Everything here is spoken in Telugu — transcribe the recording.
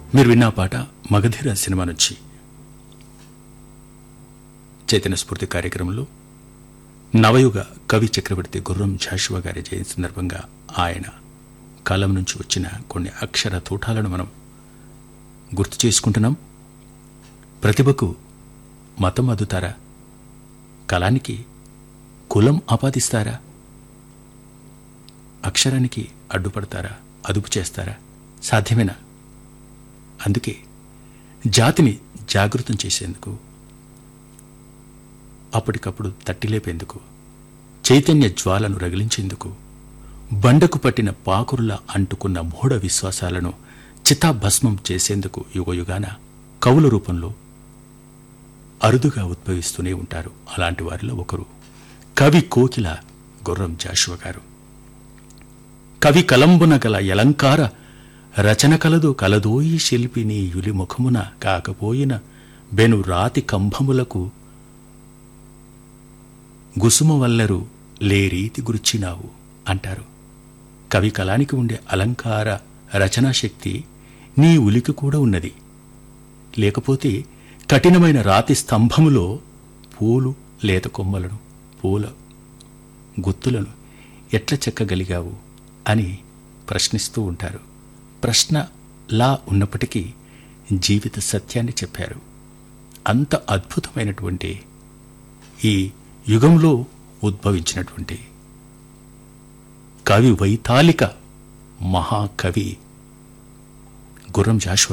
మీరు విన్న ఆ పాట మగధీర సినిమా నుంచి చైతన్య స్ఫూర్తి కార్యక్రమంలో నవయుగ కవి చక్రవర్తి గుర్రం జాషువా గారి జయంతి సందర్భంగా ఆయన కాలం నుంచి వచ్చిన కొన్ని అక్షర తూటాలను మనం గుర్తు చేసుకుంటున్నాం ప్రతిభకు మతం అదుతారా కళానికి కులం ఆపాదిస్తారా అక్షరానికి అడ్డుపడతారా అదుపు చేస్తారా సాధ్యమేనా అందుకే జాతిని జాగృతం చేసేందుకు అప్పటికప్పుడు తట్టిలేపేందుకు చైతన్య జ్వాలను రగిలించేందుకు బండకు పట్టిన పాకురులా అంటుకున్న మూఢ విశ్వాసాలను చితాభస్మం చేసేందుకు యుగయుగాన కవుల రూపంలో అరుదుగా ఉద్భవిస్తూనే ఉంటారు అలాంటి వారిలో ఒకరు కవి కోకిల గుర్రం జాషువ గారు కవి కలంబున గల యలంకార రచన కలదు కలదోయి శిల్పిని యులి ముఖమున కాకపోయిన బెను రాతి కంభములకు గుసుమ వల్లరు లే రీతి గుర్చినావు అంటారు కవి కళానికి ఉండే అలంకార రచనా శక్తి నీ ఉలికి కూడా ఉన్నది లేకపోతే కఠినమైన రాతి స్తంభములో పూలు లేత కొమ్మలను పూల గుత్తులను ఎట్ల చెక్కగలిగావు అని ప్రశ్నిస్తూ ఉంటారు ప్రశ్న లా ఉన్నప్పటికీ జీవిత సత్యాన్ని చెప్పారు అంత అద్భుతమైనటువంటి ఈ యుగంలో ఉద్భవించినటువంటి కవి వైతాళిక మహాకవి గుర్రం జాషువా